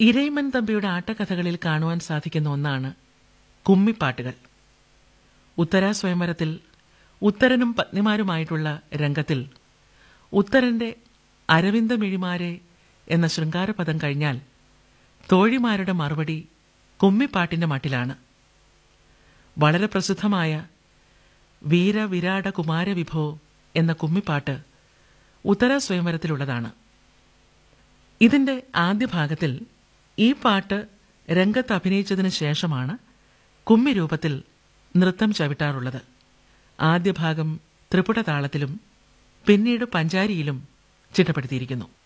ഇരയിമൻ തമ്പിയുടെ ആട്ടക്കഥകളിൽ കാണുവാൻ സാധിക്കുന്ന ഒന്നാണ് കുമ്മിപ്പാട്ടുകൾ ഉത്തരാ സ്വയംവരത്തിൽ ഉത്തരനും പത്നിമാരുമായിട്ടുള്ള രംഗത്തിൽ ഉത്തരന്റെ അരവിന്ദമിഴിമാരെ എന്ന ശൃംഗാരപദം കഴിഞ്ഞാൽ തോഴിമാരുടെ മറുപടി കുമ്മിപ്പാട്ടിന്റെ മട്ടിലാണ് വളരെ പ്രസിദ്ധമായ വീരവിരാട കുമാരവിഭോ എന്ന കുമ്മിപ്പാട്ട് ഉത്തര സ്വയംവരത്തിലുള്ളതാണ് ഇതിന്റെ ആദ്യ ഭാഗത്തിൽ ഈ പാട്ട് രംഗത്ത് അഭിനയിച്ചതിന് ശേഷമാണ് കുമ്മി രൂപത്തിൽ നൃത്തം ചവിട്ടാറുള്ളത് ആദ്യ ഭാഗം ത്രിപുട താളത്തിലും പിന്നീട് പഞ്ചാരിയിലും ചിട്ടപ്പെടുത്തിയിരിക്കുന്നു